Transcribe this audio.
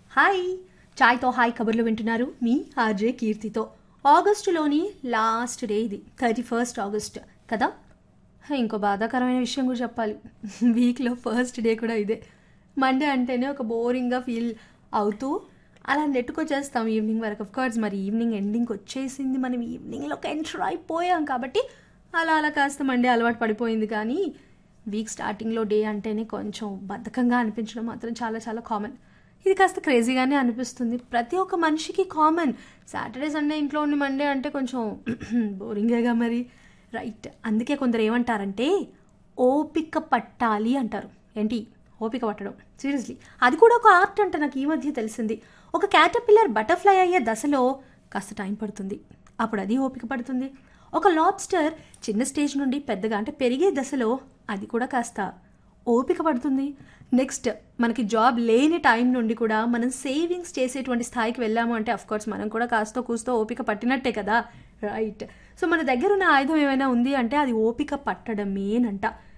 hi చాయ్తో hi కబుర్లు వింటున్నారు మీ RJ కీర్తితో ఆగస్టులోని last day ఇది థర్టీ ఫస్ట్ ఆగస్ట్ కదా ఇంకో బాధాకరమైన విషయం కూడా చెప్పాలి వీక్లో ఫస్ట్ డే కూడా ఇదే మండే అంటేనే ఒక బోరింగ్గా ఫీల్ అవుతూ అలా నెట్టుకొచ్చేస్తాం ఈవినింగ్ వరకు ఆఫ్ కోర్స్ మరి ఈవినింగ్ ఎండింగ్ వచ్చేసింది మనం ఈవినింగ్లోకి ఎంటర్ అయిపోయాం కాబట్టి అలా అలా కాస్త మండే అలవాటు పడిపోయింది కానీ వీక్ స్టార్టింగ్లో డే అంటేనే కొంచెం బద్ధకంగా అనిపించడం మాత్రం చాలా చాలా కామన్ ఇది కాస్త క్రేజీగానే అనిపిస్తుంది ప్రతి ఒక్క మనిషికి కామన్ సాటర్డే సండే ఇంట్లో ఉండి మండే అంటే కొంచెం బోరింగేగా మరి రైట్ అందుకే కొందరు ఏమంటారంటే ఓపిక పట్టాలి అంటారు ఏంటి ఓపిక పట్టడం సీరియస్లీ అది కూడా ఒక ఆర్ట్ అంట నాకు ఈ మధ్య తెలిసింది ఒక క్యాటర్పిల్లర్ బటర్ఫ్లై అయ్యే దశలో కాస్త టైం పడుతుంది అప్పుడు అది ఓపిక పడుతుంది ఒక లాబ్స్టర్ చిన్న స్టేజ్ నుండి పెద్దగా అంటే పెరిగే దశలో అది కూడా కాస్త ఓపిక పడుతుంది నెక్స్ట్ మనకి జాబ్ లేని టైం నుండి కూడా మనం సేవింగ్స్ చేసేటువంటి స్థాయికి వెళ్ళాము అంటే అఫ్ కోర్స్ మనం కూడా కాస్తో కూస్తో ఓపిక పట్టినట్టే కదా రైట్ సో మన దగ్గర ఉన్న ఆయుధం ఏమైనా ఉంది అంటే అది ఓపిక పట్టడమేనంట